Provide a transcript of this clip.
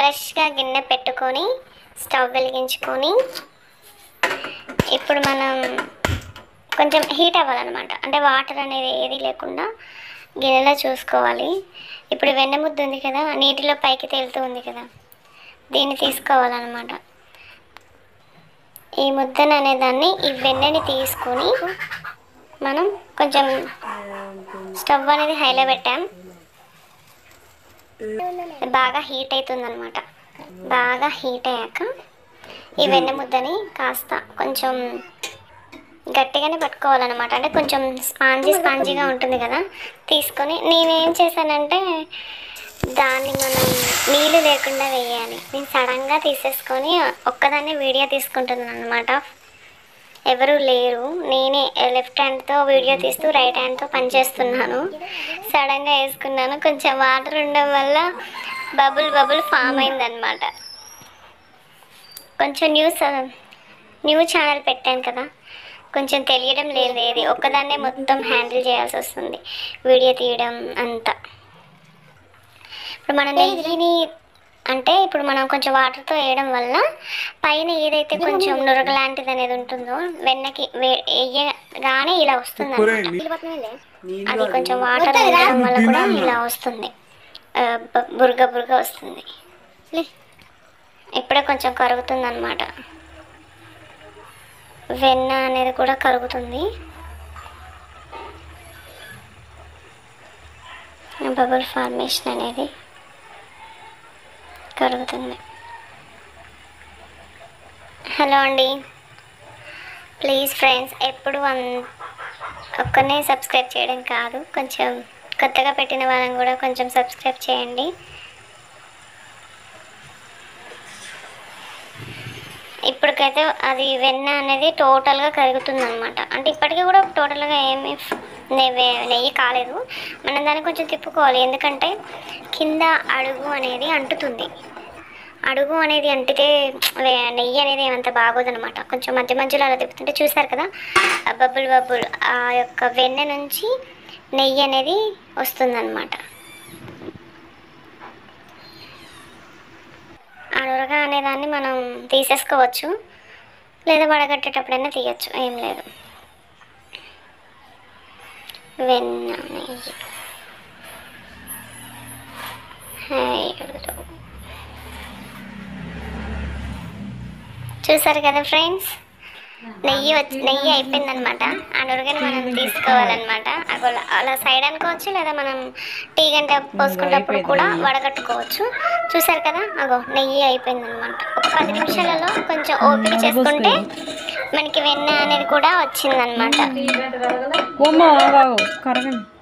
ఫ్రెష్గా గిన్నె పెట్టుకొని స్టవ్ వెలిగించుకొని ఇప్పుడు మనం కొంచెం హీట్ అవ్వాలన్నమాట అంటే వాటర్ అనేది ఏది లేకుండా గిన్నెలో చూసుకోవాలి ఇప్పుడు వెన్న ముద్ద ఉంది కదా నీటిలో పైకి తేలుతూ ఉంది కదా దీన్ని తీసుకోవాలన్నమాట ఈ ముద్దను అనే దాన్ని ఈ వెన్నని తీసుకొని మనం కొంచెం స్టవ్ అనేది హైలో పెట్టాం బాగా హీట్ అవుతుంది అనమాట బాగా హీట్ అయ్యాక ఈ వెన్న ముద్దని కాస్త కొంచెం గట్టిగానే పట్టుకోవాలన్నమాట అంటే కొంచెం స్పాంజీ స్పాంజీగా ఉంటుంది కదా తీసుకొని నేనేం చేశానంటే దాన్ని మనం నీళ్ళు లేకుండా వేయాలి నేను సడన్గా తీసేసుకొని ఒక్కదాన్ని వీడియో తీసుకుంటున్నాను అనమాట ఎవరు లేరు నేనే లెఫ్ట్ హ్యాండ్తో వీడియో తీస్తూ రైట్ హ్యాండ్తో పనిచేస్తున్నాను సడన్గా వేసుకున్నాను కొంచెం వాటర్ ఉండడం వల్ల బబుల్ బబుల్ ఫామ్ అయిందనమాట కొంచెం న్యూస్ న్యూ ఛానల్ పెట్టాను కదా కొంచెం తెలియడం లేదు ఏది ఒక్కదాన్నే మొత్తం హ్యాండిల్ చేయాల్సి వస్తుంది వీడియో తీయడం అంతా ఇప్పుడు మన నెయ్యిని అంటే ఇప్పుడు మనం కొంచెం వాటర్తో వేయడం వల్ల పైన ఏదైతే కొంచెం నురగ లాంటిది అనేది ఉంటుందో వెన్నకి వే- వేయగానే ఇలా వస్తుంది అది కొంచెం వాటర్ వేయడం వల్ల కూడా ఇలా వస్తుంది ఆ, బ- బురగ బురగ వస్తుంది ఇప్పుడే కొంచెం కరుగుతుంది అనమాట వెన్న అనేది కూడా కరుగుతుంది బబుల్ ఫార్మేషన్ అనేది కరుగుతుంది హలో అండి ప్లీజ్ ఫ్రెండ్స్ ఎప్పుడు అన్ ఒక్కనే సబ్స్క్రైబ్ చేయడం కాదు కొంచెం కొత్తగా పెట్టిన వాళ్ళని కూడా కొంచెం సబ్స్క్రైబ్ చేయండి ఇప్పటికైతే అది వెన్న అనేది టోటల్గా కరుగుతుంది అనమాట అంటే ఇప్పటికీ కూడా టోటల్గా ఏమి ఫ్- నెయ్యి నెయ్యి కాలేదు మనం దాన్ని కొంచెం తిప్పుకోవాలి ఎందుకంటే కింద అడుగు అనేది అంటుతుంది అడుగు అనేది అంటితే వే- నెయ్యి అనేది ఏమంత బాగోదనమాట కొంచెం మధ్య మధ్యలో అలా తిప్పుతుంటే చూసారు కదా ఆ బబుల్ బబుల్ ఆ యొక్క వెన్న నుంచి నెయ్యి అనేది వస్తుందన్నమాట ఆ నురగ అనేదాన్ని మనం తీసేసుకోవచ్చు లేదా వడగట్టేటప్పుడైనా తీయచ్చు ఏం లేదు వెన్న నెయ్యి హైలో. చూసారు కదా ఫ్రెండ్స్ నెయ్యి వచ్చి నెయ్యి అయిపోయిందనమాట ఆ నురగని మనం తీసుకోవాలన్నమాట అగో అలా సైడ్ అనుకోవచ్చు లేదా మనం టీ గంట పోసుకున్నప్పుడు కూడా వడగట్టుకోవచ్చు చూసారు కదా అగో నెయ్యి అయిపోయిందనమాట ఒక పది నిమిషాలలో కొంచెం ఓపిక చేసుకుంటే మనకి వెన్న అనేది కూడా వచ్చిందనమాట ఓమ్మా ఆగాగు కరగండి